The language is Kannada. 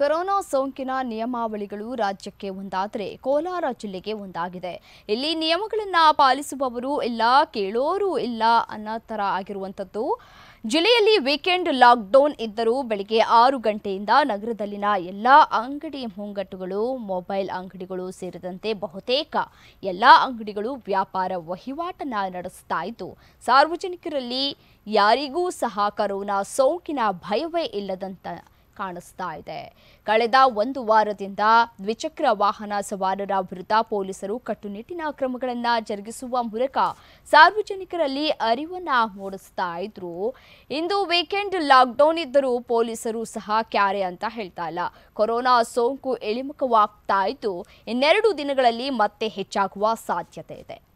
ಕೊರೋನಾ ಸೋಂಕಿನ ನಿಯಮಾವಳಿಗಳು ರಾಜ್ಯಕ್ಕೆ ಒಂದಾದರೆ ಕೋಲಾರ ಜಿಲ್ಲೆಗೆ ಒಂದಾಗಿದೆ ಇಲ್ಲಿ ನಿಯಮಗಳನ್ನ ಪಾಲಿಸುವವರು ಇಲ್ಲ ಕೇಳೋರು ಇಲ್ಲ ಅನ್ನೋ ಥರ ಆಗಿರುವಂಥದ್ದು ಜಿಲ್ಲೆಯಲ್ಲಿ ವೀಕೆಂಡ್ ಲಾಕ್ಡೌನ್ ಇದ್ದರೂ ಬೆಳಿಗ್ಗೆ ಆರು ಗಂಟೆಯಿಂದ ನಗರದಲ್ಲಿನ ಎಲ್ಲ ಅಂಗಡಿ ಮುಂಗಟ್ಟುಗಳು ಮೊಬೈಲ್ ಅಂಗಡಿಗಳು ಸೇರಿದಂತೆ ಬಹುತೇಕ ಎಲ್ಲ ಅಂಗಡಿಗಳು ವ್ಯಾಪಾರ ವಹಿವಾಟನ್ನ ನಡೆಸ್ತಾ ಇದ್ದು ಸಾರ್ವಜನಿಕರಲ್ಲಿ ಯಾರಿಗೂ ಸಹ ಕರೋನಾ ಸೋಂಕಿನ ಭಯವೇ ಇಲ್ಲದಂತ ಕಾಣಿಸ್ತಾ ಇದೆ ಕಳೆದ ಒಂದು ವಾರದಿಂದ ದ್ವಿಚಕ್ರ ವಾಹನ ಸವಾರರ ವಿರುದ್ಧ ಪೊಲೀಸರು ಕಟ್ಟುನಿಟ್ಟಿನ ಕ್ರಮಗಳನ್ನು ಜರುಗಿಸುವ ಮೂಲಕ ಸಾರ್ವಜನಿಕರಲ್ಲಿ ಅರಿವನ್ನ ಮೂಡಿಸ್ತಾ ಇದ್ರು ಇಂದು ವೀಕೆಂಡ್ ಲಾಕ್ಡೌನ್ ಇದ್ದರೂ ಪೊಲೀಸರು ಸಹ ಕ್ಯಾರೆ ಅಂತ ಹೇಳ್ತಾ ಇಲ್ಲ ಕೊರೋನಾ ಸೋಂಕು ಇಳಿಮುಖವಾಗ್ತಾ ಇದ್ದು ಇನ್ನೆರಡು ದಿನಗಳಲ್ಲಿ ಮತ್ತೆ ಹೆಚ್ಚಾಗುವ ಸಾಧ್ಯತೆ ಇದೆ